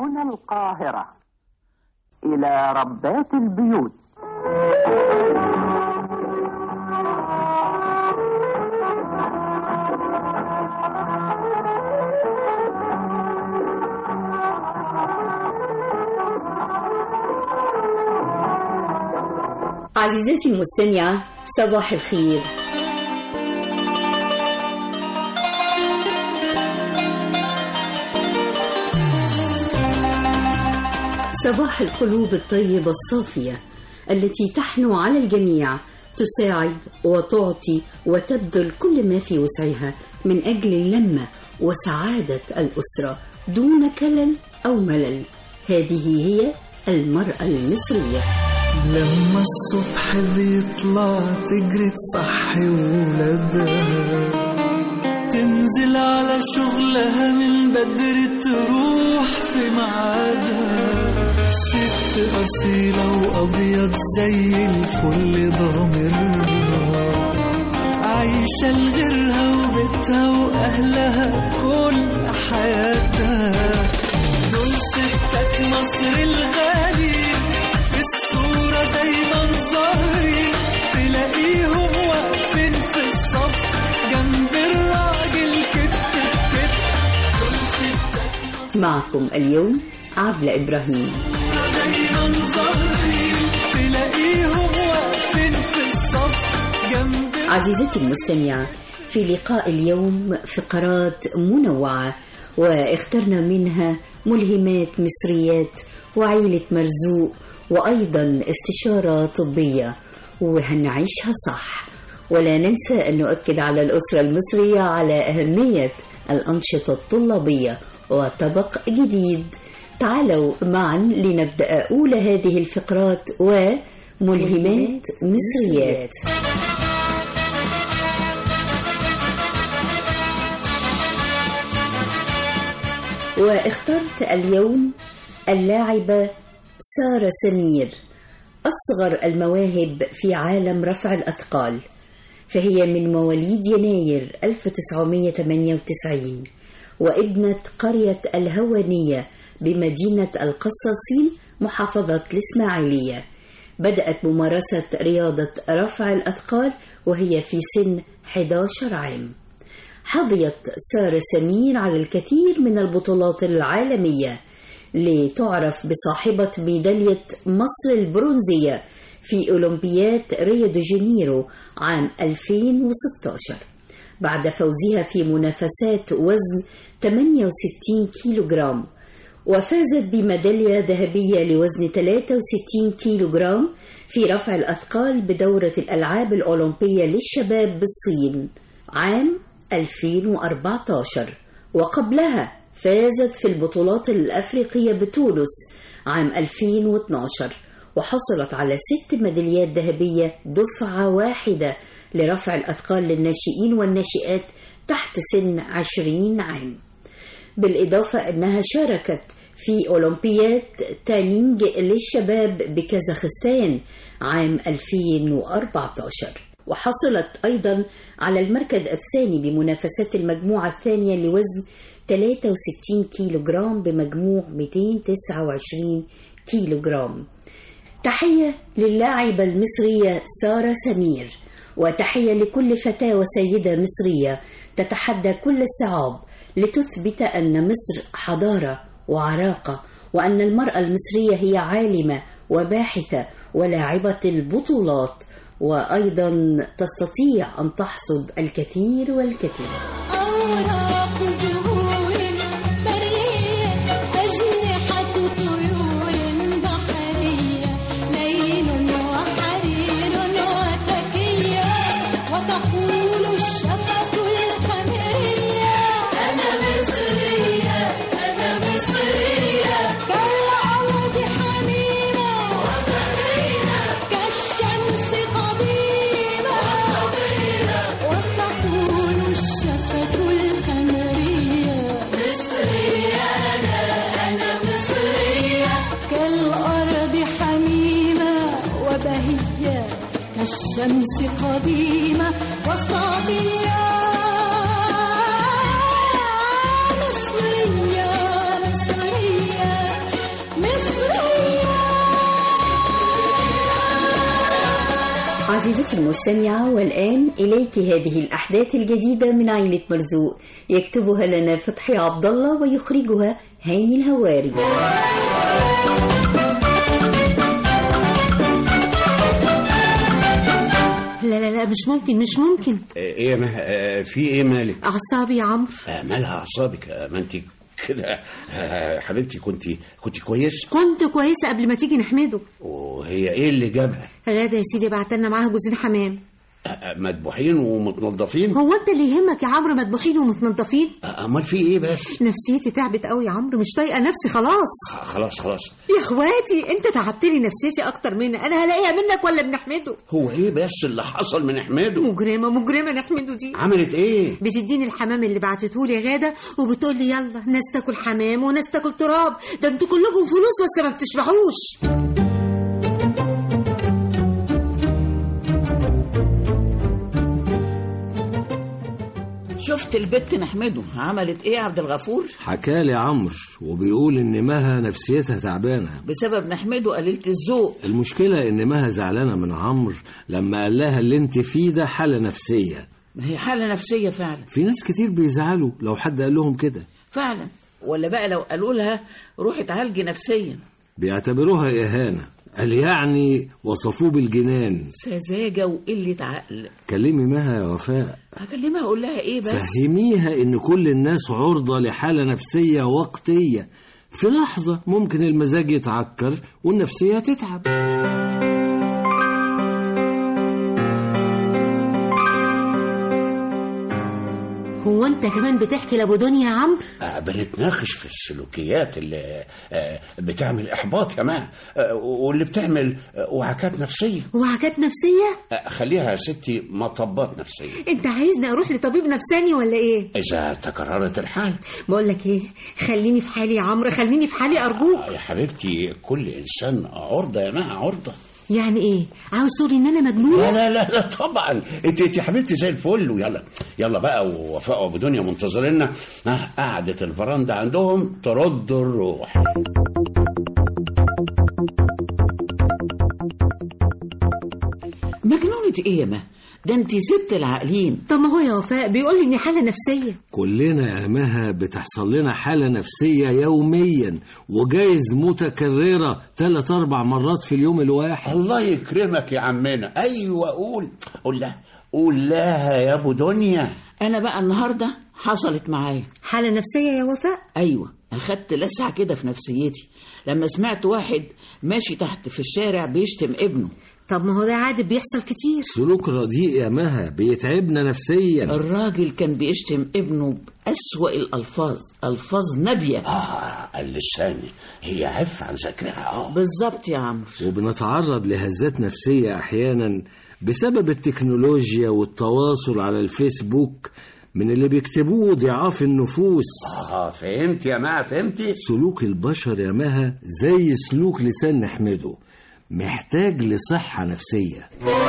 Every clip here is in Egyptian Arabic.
هنا القاهرة إلى ربات البيوت عزيزتي المستمعة صباح الخير صباح القلوب الطيبة الصافية التي تحنو على الجميع تساعد وتعطي وتبذل كل ما في وسعها من أجل اللمة وسعادة الأسرة دون كلل أو ملل هذه هي المرأة المصرية لما الصبح بيطلع تجري تصحي ولادها تنزل على شغلها من بدري تروح في ميعادها ست أصيلة وأبيض زي الفل ضامرها عايشة لغيرها وبيتها وأهلها كل حياتها دول ستات مصر الغالي في الصورة دايما ظاهرين تلاقيهم واقفين في الصف جنب الراجل كتف بكتف دول ستات معكم اليوم عبلة إبراهيم دايما ظاهرين تلاقيهم واقفين في الصف جنب عزيزتي المستمعة في لقاء اليوم فقرات منوعة واخترنا منها ملهمات مصريات وعيلة مرزوق وأيضا استشارة طبية وهنعيشها صح ولا ننسى أن نؤكد على الأسرة المصرية على أهمية الأنشطة الطلابية وطبق جديد تعالوا معا لنبدأ أولى هذه الفقرات وملهمات مصريات واخترت اليوم اللاعبة سارة سمير أصغر المواهب في عالم رفع الأثقال فهي من مواليد يناير 1998 وابنة قرية الهوانية بمدينة القصاصين محافظة الإسماعيلية بدأت ممارسة رياضة رفع الأثقال وهي في سن 11 عام حظيت سارة سمير على الكثير من البطولات العالمية لتعرف بصاحبة ميدالية مصر البرونزية في أولمبياد ريو دي جانيرو عام 2016 بعد فوزها في منافسات وزن 68 كيلو جرام وفازت بميدالية ذهبية لوزن 63 كيلو جرام في رفع الأثقال بدورة الألعاب الأولمبية للشباب بالصين عام 2014 وقبلها فازت في البطولات الأفريقية بتونس عام 2012 وحصلت على ست ميداليات ذهبية دفعة واحدة لرفع الأثقال للناشئين والناشئات تحت سن 20 عام بالإضافة أنها شاركت في أولمبياد تانينج للشباب بكازاخستان عام 2014 وحصلت أيضا على المركز الثاني بمنافسات المجموعة الثانية لوزن 63 كيلو جرام بمجموع 229 كيلو جرام تحية للاعبة المصرية سارة سمير وتحية لكل فتاة وسيدة مصرية تتحدى كل الصعاب لتثبت أن مصر حضارة وعراقة وأن المرأة المصرية هي عالمة وباحثة ولاعبة البطولات وأيضا تستطيع أن تحصد الكثير والكثير أوراق زهور برية أجنحة طيور بحرية ليل وحرير وتكية وتقول الشفق القمرية أنا مصرية أنا مصرية كالأرض حميمة كالشمس قديمة وتقول الشفة القمرية مصرية أنا أنا مصرية كالأرض حميمة وبهية كالشمس قديمة وصبية مصرية مصرية مصرية عزيزتي المستمعة والآن إليك هذه الأحداث الجديدة من عائلة مرزوق يكتبها لنا فتحي عبد الله ويخرجها هاني الهواري لا لا لا مش ممكن مش ممكن ايه يا مه... آه، في ايه مالك أعصابي يا عمرو آه، مالها اعصابك آه، ما انت كده آه، حبيبتي كنت كنت كويس كنت كويسة قبل ما تيجي نحمده وهي ايه اللي جابها غادة يا سيدي بعت لنا معاها جوزين حمام آه، آه، مذبوحين ومتنظفين هو أنت اللي يهمك يا عمرو مذبوحين ومتنضفين آه، امال في ايه بس نفسيتي تعبت قوي يا عمرو مش طايقة نفسي خلاص آه، خلاص خلاص يا اخواتي انت تعبت لي نفسيتي اكتر مني انا هلاقيها منك ولا بنحمده هو ايه بس اللي حصل من حماده مجرمه مجرمه نحمده دي عملت ايه بتديني الحمام اللي بعتته لي غاده وبتقول لي يلا ناس تاكل حمام وناس تاكل تراب ده انتوا كلكم فلوس بس ما بتشبعوش شفت البت نحمده عملت ايه يا عبد الغفور حكالي عمرو وبيقول ان مها نفسيتها تعبانه بسبب نحمده قليلة الذوق المشكله ان مها زعلانه من عمرو لما قال لها اللي انت فيه ده حاله نفسيه ما هي حالة نفسية فعلا في ناس كتير بيزعلوا لو حد قال لهم كده فعلا ولا بقى لو قالوا لها روحي اتعالجي نفسيا بيعتبروها اهانه قال يعني وصفوه بالجنان سذاجة وقلة عقل كلمي مها يا وفاء هكلمها اقول لها ايه بس فهميها ان كل الناس عرضة لحالة نفسية وقتية في لحظة ممكن المزاج يتعكر والنفسية تتعب هو انت كمان بتحكي لابو دنيا يا عمرو آه، بنتناقش في السلوكيات اللي آه، بتعمل احباط يا مها آه، واللي بتعمل آه، وعكات نفسيه وعكات نفسيه آه، خليها يا ستي مطبات نفسيه انت عايزني اروح لطبيب نفساني ولا ايه اذا تكررت الحال بقول لك ايه خليني في حالي يا عمرو خليني في حالي ارجوك آه، يا حبيبتي كل انسان عرضه يا مها عرضه يعني ايه عاوز تقولي ان انا مجنونه لا لا لا, لا طبعا انت انت يا حبيبتي زي الفل ويلا يلا بقى ووفاء وابو دنيا منتظريننا آه، قعدة الفرندا عندهم ترد الروح مجنونة ايه يا ما ده انت ست العاقلين طب ما هو يا وفاء بيقول لي اني حاله نفسيه كلنا يا مها بتحصل لنا حالة نفسية يوميا وجايز متكررة ثلاث أربع مرات في اليوم الواحد الله يكرمك يا عمنا ايوه قول قول لها قول لها يا ابو دنيا انا بقى النهارده حصلت معايا حاله نفسيه يا وفاء ايوه اخدت لسعه كده في نفسيتي لما سمعت واحد ماشي تحت في الشارع بيشتم ابنه طب ما هو ده عادي بيحصل كتير سلوك رديء يا مها بيتعبنا نفسيا الراجل كان بيشتم ابنه بأسوأ الألفاظ ألفاظ نابية اه اللسان هي عف عن ذكرها اه بالظبط يا عمرو وبنتعرض لهزات نفسية أحيانا بسبب التكنولوجيا والتواصل على الفيسبوك من اللي بيكتبوه ضعاف النفوس اه فهمت يا ما فهمتي سلوك البشر يا مها زي سلوك لسان نحمده محتاج لصحة نفسية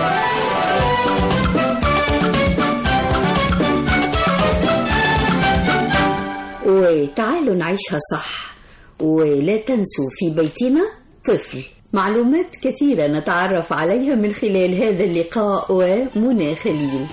وتعالوا نعيشها صح ولا تنسوا في بيتنا طفل معلومات كثيرة نتعرف عليها من خلال هذا اللقاء ومنى خليل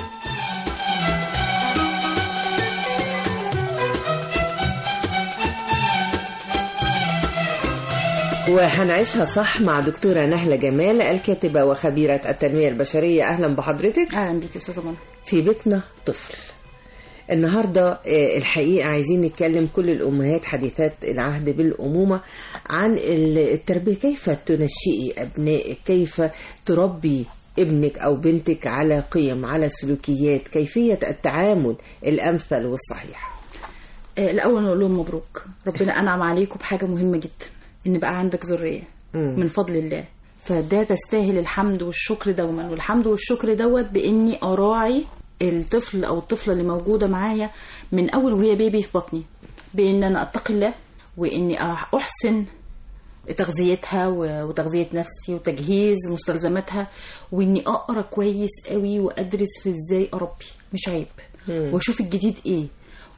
وهنعيشها صح مع دكتورة نهلة جمال الكاتبة وخبيرة التنمية البشرية أهلا بحضرتك اهلا بيك يا استاذه منى في بيتنا طفل النهاردة آه، الحقيقة عايزين نتكلم كل الأمهات حديثات العهد بالأمومة عن ال- التربية كيف تنشئي أبنائك كيف تربي ابنك أو بنتك على قيم على سلوكيات كيفية التعامل الأمثل والصحيح آه، الاول نقول لهم مبروك ربنا انعم عليكم بحاجه مهمه جدا ان بقى عندك ذريه مم. من فضل الله فده تستاهل الحمد والشكر دوما والحمد والشكر دوت باني اراعي الطفل او الطفله اللي موجوده معايا من اول وهي بيبي في بطني بان انا اتقي الله واني أح- احسن تغذيتها و- وتغذيه نفسي وتجهيز مستلزماتها واني اقرا كويس قوي وادرس في ازاي اربي مش عيب مم. واشوف الجديد ايه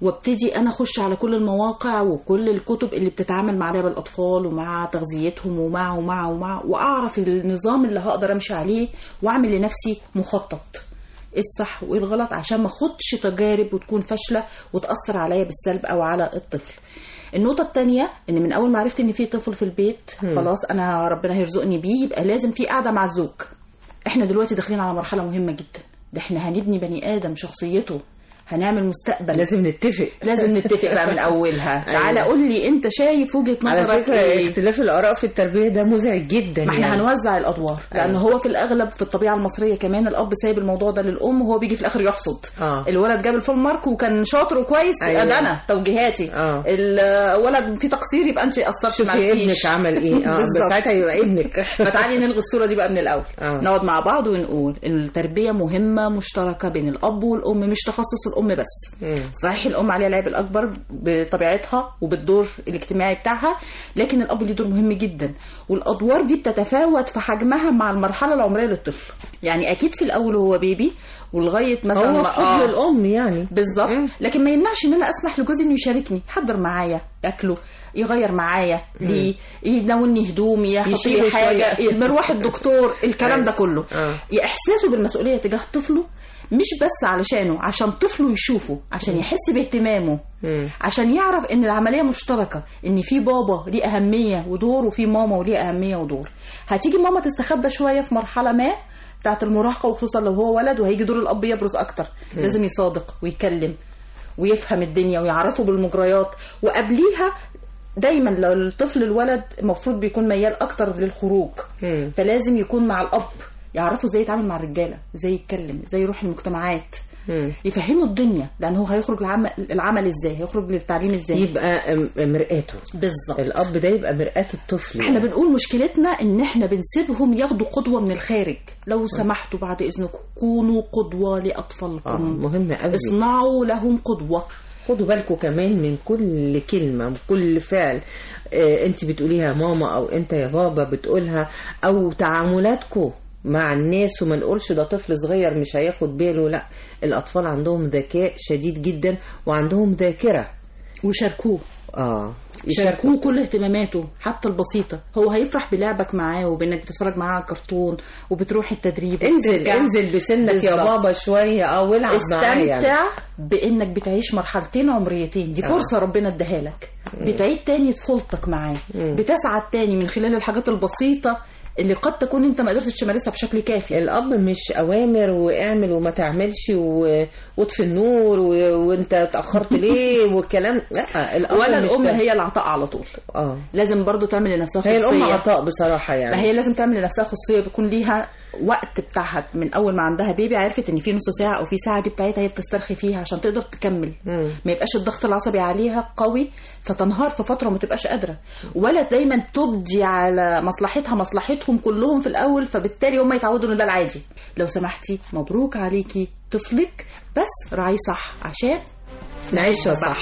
وابتدي انا اخش على كل المواقع وكل الكتب اللي بتتعامل مع لعب الاطفال ومع تغذيتهم ومع ومع ومع واعرف النظام اللي هقدر امشي عليه واعمل لنفسي مخطط ايه الصح وايه الغلط عشان ما اخدش تجارب وتكون فاشله وتاثر عليا بالسلب او على الطفل النقطة التانية ان من اول ما عرفت ان في طفل في البيت مم. خلاص انا ربنا هيرزقني بيه يبقى لازم في قعدة مع الزوج احنا دلوقتي داخلين على مرحلة مهمة جدا ده احنا هنبني بني ادم شخصيته هنعمل مستقبل لازم نتفق لازم نتفق بقى من اولها أيوة. تعالى قول لي انت شايف وجهة على نظرك فكرة ايه اختلاف الآراء في التربية ده مزعج جدا ما احنا يعني. هنوزع الادوار لان أيوة. هو في الاغلب في الطبيعه المصريه كمان الاب سايب الموضوع ده للام وهو بيجي في الاخر يحصد اه الولد جاب الفول مارك وكان شاطر وكويس أيوة. ده انا توجيهاتي اه الولد في تقصير يبقى انت قصرتي شوفي ما ابنك فيش. عمل ايه اه بس بالظبط. ساعتها يبقى ابنك فتعالي نلغي الصوره دي بقى من الاول آه. نقعد مع بعض ونقول ان التربيه مهمه مشتركه بين الاب والام مش تخصص الام بس مم. صحيح الام عليها العيب الاكبر بطبيعتها وبالدور الاجتماعي بتاعها لكن الاب ليه دور مهم جدا والادوار دي بتتفاوت في حجمها مع المرحله العمريه للطفل يعني اكيد في الاول هو بيبي ولغايه مثلا هو ما- في حضن الام يعني بالظبط لكن ما يمنعش ان انا اسمح لجوزي انه يشاركني يحضر معايا اكله يغير معايا ليه يناولني هدومي يحط يشيله لي حاجه شوية. مروح الدكتور الكلام ده كله آه. احساسه بالمسؤوليه تجاه طفله مش بس علشانه عشان طفله يشوفه عشان يحس باهتمامه مم. عشان يعرف ان العمليه مشتركه ان في بابا ليه اهميه ودور وفي ماما وليه اهميه ودور هتيجي ماما تستخبى شويه في مرحله ما بتاعت المراهقه وخصوصا لو هو ولد وهيجي دور الاب يبرز اكتر مم. لازم يصادق ويكلم ويفهم الدنيا ويعرفه بالمجريات وقبليها دايما لو الطفل الولد المفروض بيكون ميال اكتر للخروج مم. فلازم يكون مع الاب يعرفوا ازاي يتعامل مع الرجاله ازاي يتكلم ازاي يروح المجتمعات مم. يفهموا الدنيا لان هو هيخرج العمل, العمل ازاي هيخرج للتعليم ازاي يبقى أم- مرآته بالظبط الاب ده يبقى مرآة الطفل احنا يعني. بنقول مشكلتنا ان احنا بنسيبهم ياخدوا قدوه من الخارج لو سمحتوا بعد اذنكم كونوا قدوه لاطفالكم اه مهم قوي اصنعوا لهم قدوه خدوا بالكم كمان من كل كلمة من كل فعل آه انت بتقوليها ماما او انت يا بابا بتقولها او تعاملاتكم مع الناس وما نقولش ده طفل صغير مش هياخد باله لا الاطفال عندهم ذكاء شديد جدا وعندهم ذاكرة وشاركوه اه شاركوه كل اهتماماته حتى البسيطة هو هيفرح بلعبك معاه وبانك بتتفرج معاه على كرتون وبتروح التدريب انزل وبترجع. انزل بسنك يا بالظبط. بابا شوية اه والعب معايا يعني. استمتع بانك بتعيش مرحلتين عمريتين دي آه. فرصه ربنا اداها لك بتعيد تاني طفولتك معاه مم. بتسعد تاني من خلال الحاجات البسيطه اللي قد تكون انت ما قدرتش تمارسها بشكل كافي الاب مش اوامر واعمل وما تعملش و... واطفي النور و... وانت اتاخرت ليه والكلام لا الاب ولا مش الام ده. هي العطاء على طول اه لازم برضو تعمل لنفسها هي خصوصيه الام عطاء بصراحه ما يعني هي لازم تعمل لنفسها خصوصيه بيكون ليها وقت بتاعها من اول ما عندها بيبي عرفت ان في نص ساعه او في ساعه دي بتاعتها هي بتسترخي فيها عشان تقدر تكمل مم. ما يبقاش الضغط العصبي عليها قوي فتنهار في فتره وما تبقاش قادره ولا دايما تبدي على مصلحتها مصلحتهم كلهم في الاول فبالتالي هم يتعودوا ان ده العادي لو سمحتي مبروك عليكي طفلك بس راعيه صح عشان نعيشها صح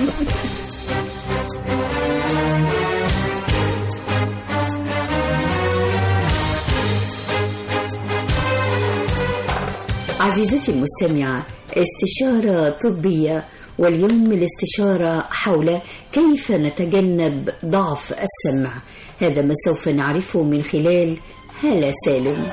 عزيزتي المستمعة استشارة طبية واليوم الاستشارة حول كيف نتجنب ضعف السمع هذا ما سوف نعرفه من خلال هالة سالم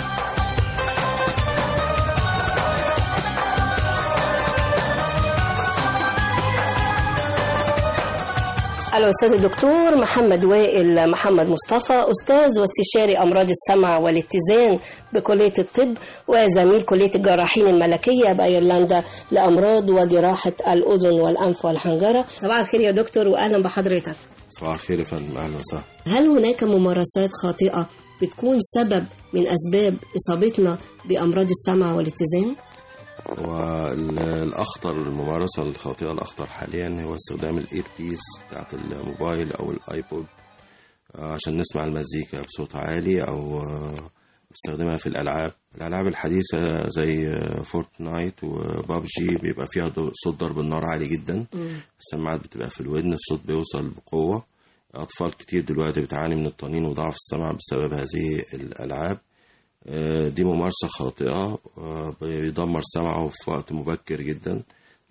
الأستاذ الدكتور محمد وائل محمد مصطفى أستاذ واستشاري أمراض السمع والاتزان بكلية الطب وزميل كلية الجراحين الملكية بأيرلندا لأمراض وجراحة الأذن والأنف والحنجرة صباح الخير يا دكتور وأهلا بحضرتك صباح الخير يا فندم اهلا وسهلا هل هناك ممارسات خاطئة بتكون سبب من أسباب إصابتنا بأمراض السمع والاتزان؟ والأخطر الممارسة الخاطئة الأخطر حاليا هو استخدام الإير بيس بتاعت الموبايل أو الآيبود آه، عشان نسمع المزيكا بصوت عالي أو آه، نستخدمها في الألعاب الألعاب الحديثة زي آه، فورتنايت وبابجي بيبقى فيها ض- صوت ضرب النار عالي جدا السماعات بتبقى في الودن الصوت بيوصل بقوة أطفال كتير دلوقتي بتعاني من الطنين وضعف السمع بسبب هذه الألعاب آه، دي ممارسة خاطئة آه، بيدمر سمعه في وقت مبكر جدا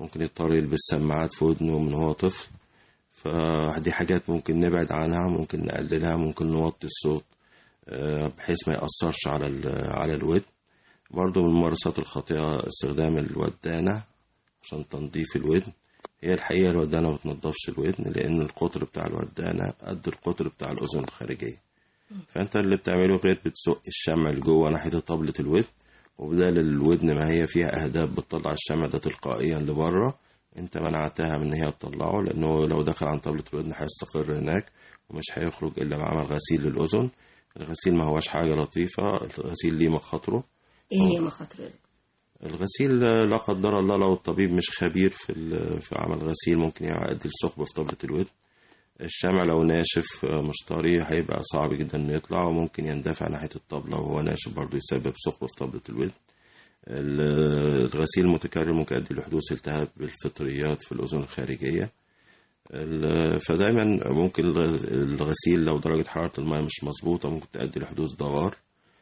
ممكن يضطر يلبس سماعات في ودنه من هو طفل فدي حاجات ممكن نبعد عنها ممكن نقللها ممكن نوطي الصوت آه، بحيث ما يأثرش على ال- على الودن برضو من الممارسات الخاطئة استخدام الودانة عشان تنظيف الودن هي الحقيقة الودانة ما بتنضفش الودن لأن القطر بتاع الودانة قد القطر بتاع الأذن الخارجية فأنت اللي بتعمله غير بتسق الشمع اللي جوه ناحية طبلة الودن وبدال الودن ما هي فيها أهداب بتطلع الشمع ده تلقائيا لبره انت منعتها من ان هي تطلعه لانه لو دخل عن طبلة الودن هيستقر هناك ومش هيخرج الا مع عمل غسيل للاذن الغسيل ما هوش حاجة لطيفة الغسيل ليه مخاطره ايه هي مخاطر الغسيل لا قدر الله لو الطبيب مش خبير في ال- في عمل غسيل ممكن يؤدي لثقب في طبلة الودن الشمع لو ناشف آه، مش طري هيبقى صعب جدا انه يطلع وممكن يندفع ناحية الطبلة وهو ناشف برضه يسبب ثقب في طبلة الودن ال- الغسيل المتكرر ممكن يؤدي لحدوث التهاب بالفطريات في الأذن الخارجية ال- فدايما ممكن الغ- الغسيل لو درجة حرارة الماء مش مظبوطة ممكن تؤدي لحدوث دوار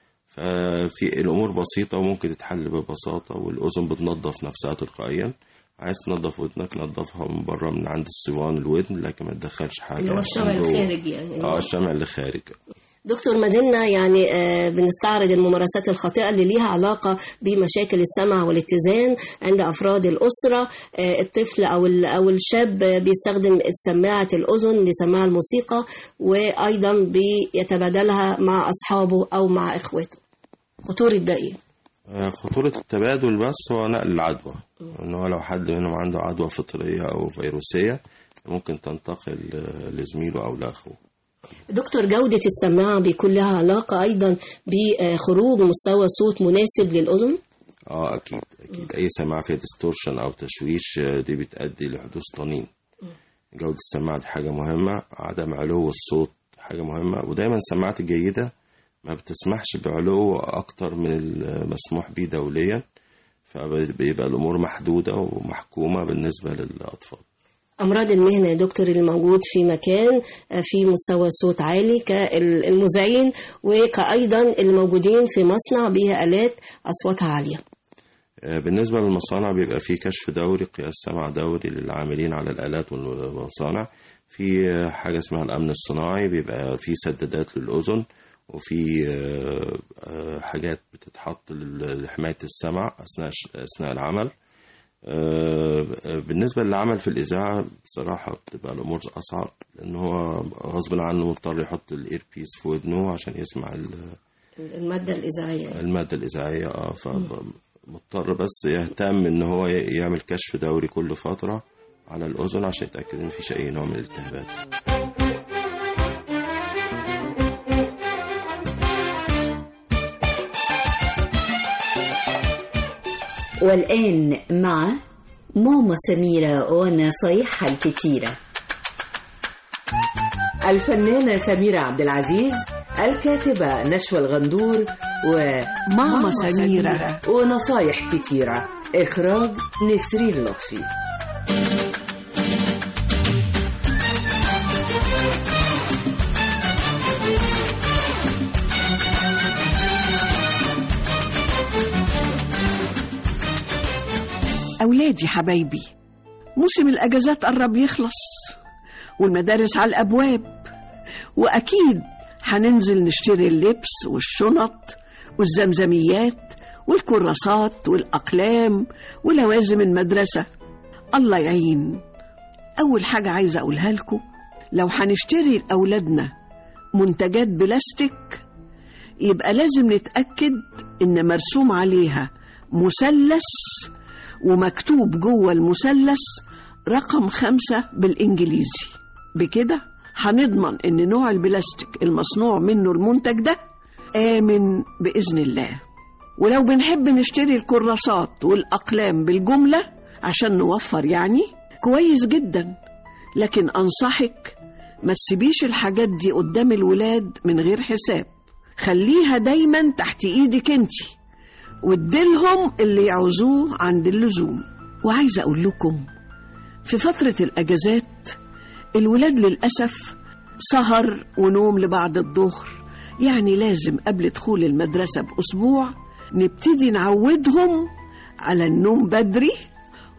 ففي الأمور بسيطة وممكن تتحل ببساطة والأذن بتنظف نفسها تلقائيا عايز تنظف ودنك نظفها من بره من عند الصوان الودن لكن ما تدخلش حاجة اللي هو الشمع من جوه. الخارجي يعني اه الشمع اللي خارج دكتور ما زلنا يعني آه، بنستعرض الممارسات الخاطئة اللي ليها علاقة بمشاكل السمع والاتزان عند أفراد الأسرة آه، الطفل أو ال- أو الشاب بيستخدم سماعة الأذن لسماع الموسيقى وأيضا بيتبادلها مع أصحابه أو مع إخواته خطورة ده إيه؟ آه، خطورة التبادل بس هو نقل العدوى ان هو لو حد منهم عنده عدوى فطرية او فيروسية ممكن تنتقل آه، لزميله او لاخوه دكتور جودة السماعة بيكون لها علاقة أيضا بخروج مستوى صوت مناسب للأذن؟ اه اكيد اكيد اي سماعة فيها ديستورشن او تشويش آه، دي بتؤدي لحدوث طنين جودة السماعة دي حاجة مهمة عدم علو الصوت حاجة مهمة ودايما السماعات الجيدة ما بتسمحش بعلو أكتر من المسموح به دوليا فبيبقى الأمور محدودة ومحكومة بالنسبة للأطفال أمراض المهنة يا دكتور اللي موجود في مكان آه، في مستوى صوت عالي كالمذيعين وكأيضا اللي موجودين في مصنع بيها آلات أصواتها عالية آه، بالنسبة للمصانع بيبقى في كشف دوري قياس سمع دوري للعاملين على الآلات والمصانع في آه، حاجة اسمها الأمن الصناعي بيبقى في سدادات للأذن وفي آه، آه، حاجات بتتحط لل- لحماية السمع أثناء ش- أثناء العمل آه، بالنسبة للعمل في الإذاعة بصراحة بتبقى الأمور أصعب لأن هو غصب عنه مضطر يحط الإير بيس في ودنه عشان يسمع ال- المادة الإذاعية المادة الإذاعية اه فمضطر بس يهتم إن هو ي- يعمل كشف دوري كل فترة على الأذن عشان يتأكد إن مفيش أي نوع من الالتهابات والآن مع ماما سميرة ونصايحها الكتيرة الفنانة سميرة عبد العزيز الكاتبة نشوى الغندور ماما سميرة. ونصايح كتيرة إخراج نسرين لطفي أولادي حبايبي موسم الأجازات قرب يخلص والمدارس على الأبواب وأكيد هننزل نشتري اللبس والشنط والزمزميات والكراسات والأقلام ولوازم المدرسة الله يعين أول حاجة عايزة أقولها لكم لو هنشتري لأولادنا منتجات بلاستيك يبقى لازم نتأكد إن مرسوم عليها مثلث ومكتوب جوه المثلث رقم خمسة بالإنجليزي بكده هنضمن إن نوع البلاستيك المصنوع منه المنتج ده آمن بإذن الله ولو بنحب نشتري الكراسات والأقلام بالجملة عشان نوفر يعني كويس جدا لكن أنصحك ما تسيبيش الحاجات دي قدام الولاد من غير حساب خليها دايما تحت ايدك انتي واديلهم اللي يعوزوه عند اللزوم وعايزة أقول لكم في فترة الأجازات الولاد للأسف سهر ونوم لبعد الظهر يعني لازم قبل دخول المدرسة بأسبوع نبتدي نعودهم على النوم بدري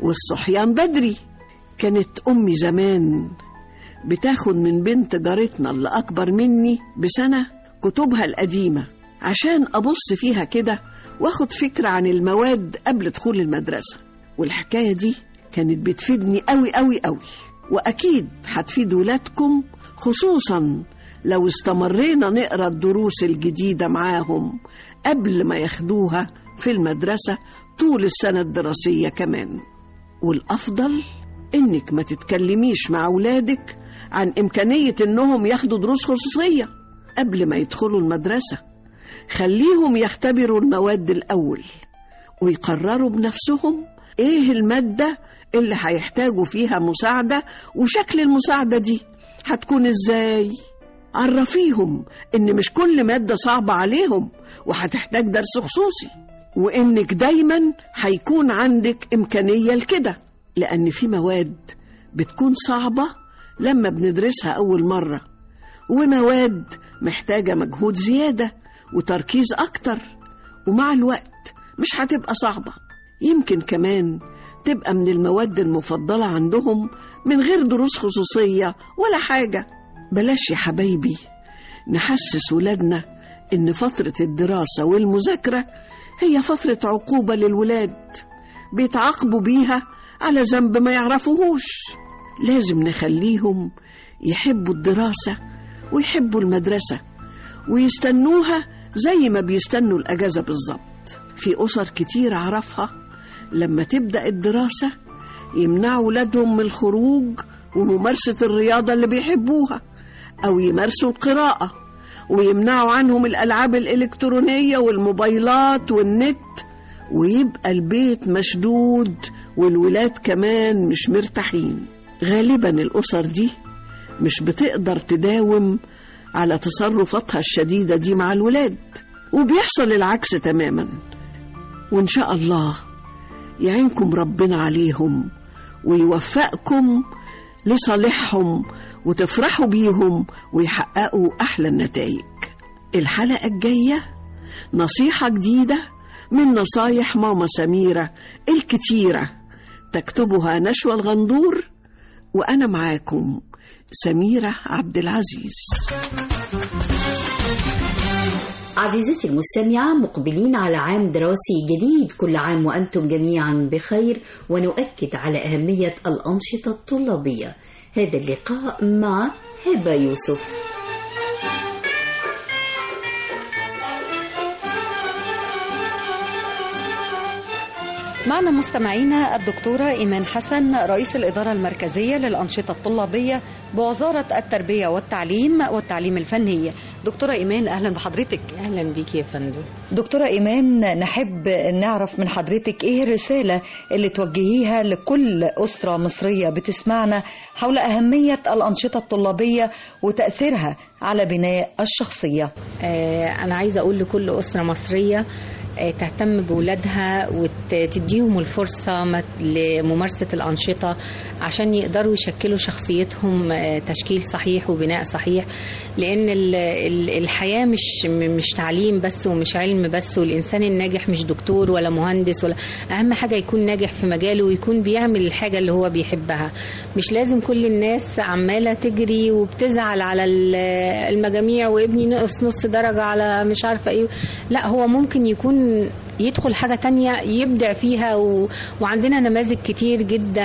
والصحيان بدري كانت أمي زمان بتاخد من بنت جارتنا اللي أكبر مني بسنة كتبها القديمة عشان أبص فيها كده واخد فكرة عن المواد قبل دخول المدرسة والحكاية دي كانت بتفيدني قوي قوي قوي وأكيد هتفيد ولادكم خصوصا لو استمرينا نقرا الدروس الجديدة معاهم قبل ما ياخدوها في المدرسة طول السنة الدراسية كمان والأفضل إنك ما تتكلميش مع أولادك عن إمكانية إنهم ياخدوا دروس خصوصية قبل ما يدخلوا المدرسة خليهم يختبروا المواد الأول ويقرروا بنفسهم إيه المادة اللي هيحتاجوا فيها مساعدة وشكل المساعدة دي هتكون إزاي عرفيهم إن مش كل مادة صعبة عليهم وهتحتاج درس خصوصي وإنك دايما هيكون عندك إمكانية لكده لأن في مواد بتكون صعبة لما بندرسها أول مرة ومواد محتاجة مجهود زيادة وتركيز أكتر ومع الوقت مش هتبقى صعبة يمكن كمان تبقى من المواد المفضلة عندهم من غير دروس خصوصية ولا حاجة بلاش يا حبايبي نحسس ولادنا إن فترة الدراسة والمذاكرة هي فترة عقوبة للولاد بيتعاقبوا بيها على ذنب ما يعرفوهوش لازم نخليهم يحبوا الدراسة ويحبوا المدرسة ويستنوها زي ما بيستنوا الأجازة بالظبط في أسر كتير أعرفها لما تبدأ الدراسة يمنعوا ولادهم من الخروج وممارسة الرياضة اللي بيحبوها أو يمارسوا القراءة ويمنعوا عنهم الألعاب الإلكترونية والموبايلات والنت ويبقى البيت مشدود والولاد كمان مش مرتاحين غالبا الأسر دي مش بتقدر تداوم على تصرفاتها الشديدة دي مع الولاد وبيحصل العكس تماما وإن شاء الله يعينكم ربنا عليهم ويوفقكم لصالحهم وتفرحوا بيهم ويحققوا أحلى النتائج الحلقة الجاية نصيحة جديدة من نصايح ماما سميرة الكتيرة تكتبها نشوى الغندور وأنا معاكم سميرة عبد العزيز عزيزتي المستمعة مقبلين على عام دراسي جديد كل عام وأنتم جميعا بخير ونؤكد على أهمية الأنشطة الطلابية هذا اللقاء مع هبة يوسف معنا مستمعينا الدكتورة إيمان حسن رئيس الإدارة المركزية للأنشطة الطلابية بوزارة التربية والتعليم والتعليم الفني دكتورة إيمان أهلا بحضرتك أهلا بيك يا فندم دكتورة إيمان نحب نعرف من حضرتك إيه الرسالة اللي توجهيها لكل أسرة مصرية بتسمعنا حول أهمية الأنشطة الطلابية وتأثيرها على بناء الشخصية آه أنا عايزة أقول لكل أسرة مصرية تهتم بولادها وتديهم الفرصة لممارسة الأنشطة عشان يقدروا يشكلوا شخصيتهم تشكيل صحيح وبناء صحيح لأن الحياة مش مش تعليم بس ومش علم بس والإنسان الناجح مش دكتور ولا مهندس ولا أهم حاجة يكون ناجح في مجاله ويكون بيعمل الحاجة اللي هو بيحبها مش لازم كل الناس عمالة تجري وبتزعل على المجاميع وابني نقص نص درجة على مش عارفة إيه لا هو ممكن يكون يدخل حاجة تانية يبدع فيها و... وعندنا نماذج كتير جدا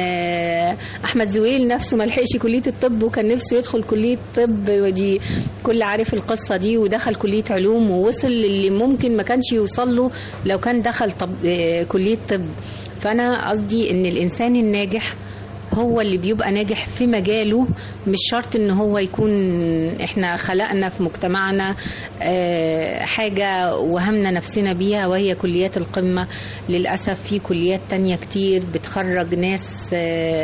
أحمد زويل نفسه ملحقش كلية الطب وكان نفسه يدخل كلية طب ودي كل عارف القصة دي ودخل كلية علوم ووصل اللي ممكن ما كانش يوصل له لو كان دخل طب... كلية طب فأنا قصدي إن الإنسان الناجح هو اللي بيبقى ناجح في مجاله مش شرط ان هو يكون احنا خلقنا في مجتمعنا حاجة وهمنا نفسنا بيها وهي كليات القمة للأسف في كليات تانية كتير بتخرج ناس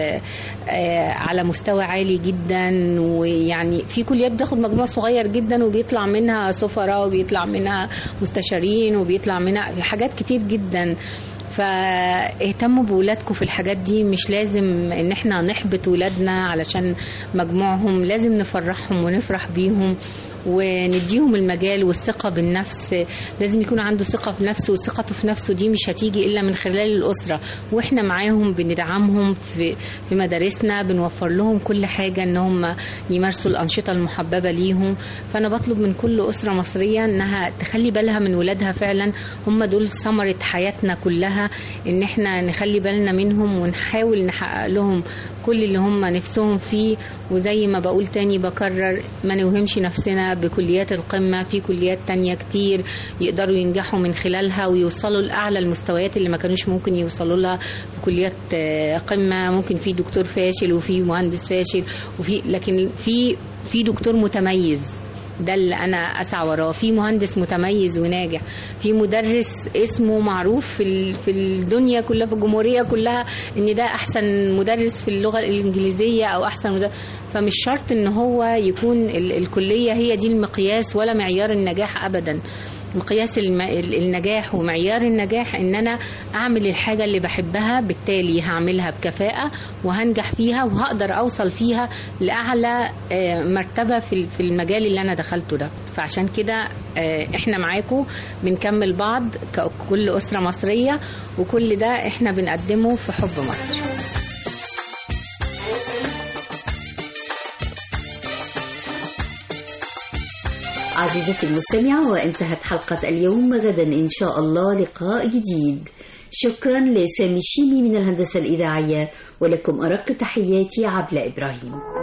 على مستوى عالي جدا ويعني في كليات بتاخد مجموع صغير جدا وبيطلع منها سفراء وبيطلع منها مستشارين وبيطلع منها حاجات كتير جدا فاهتموا بولادكم في الحاجات دي مش لازم ان احنا نحبط ولادنا علشان مجموعهم لازم نفرحهم ونفرح بيهم ونديهم المجال والثقة بالنفس لازم يكون عنده ثقة في نفسه وثقته في نفسه دي مش هتيجي إلا من خلال الأسرة وإحنا معاهم بندعمهم في في مدارسنا بنوفر لهم كل حاجة إن هم يمارسوا الأنشطة المحببة ليهم فأنا بطلب من كل أسرة مصرية إنها تخلي بالها من ولادها فعلا هم دول ثمرة حياتنا كلها إن إحنا نخلي بالنا منهم ونحاول نحقق لهم كل اللي هم نفسهم فيه وزي ما بقول تاني بكرر ما نوهمش نفسنا بكليات القمة في كليات تانية كتير يقدروا ينجحوا من خلالها ويوصلوا لأعلى المستويات اللي ما كانوش ممكن يوصلوا لها في كليات آه، قمة ممكن في دكتور فاشل وفي مهندس فاشل وفي لكن في في دكتور متميز ده اللي انا اسعى وراه في مهندس متميز وناجح في مدرس اسمه معروف في ال- في الدنيا كلها في الجمهوريه كلها ان ده احسن مدرس في اللغه الانجليزيه او احسن مدرس فمش شرط ان هو يكون ال- الكليه هي دي المقياس ولا معيار النجاح ابدا مقياس الم- ال- النجاح ومعيار النجاح ان انا اعمل الحاجه اللي بحبها بالتالي هعملها بكفاءه وهنجح فيها وهقدر اوصل فيها لاعلى آه، مرتبه في ال- في المجال اللي انا دخلته ده فعشان كده آه، احنا معاكم بنكمل بعض ككل اسره مصريه وكل ده احنا بنقدمه في حب مصر عزيزتي المستمعة وانتهت حلقة اليوم غدا إن شاء الله لقاء جديد شكرا لسامي الشيمي من الهندسة الإذاعية ولكم أرق تحياتي عبلة إبراهيم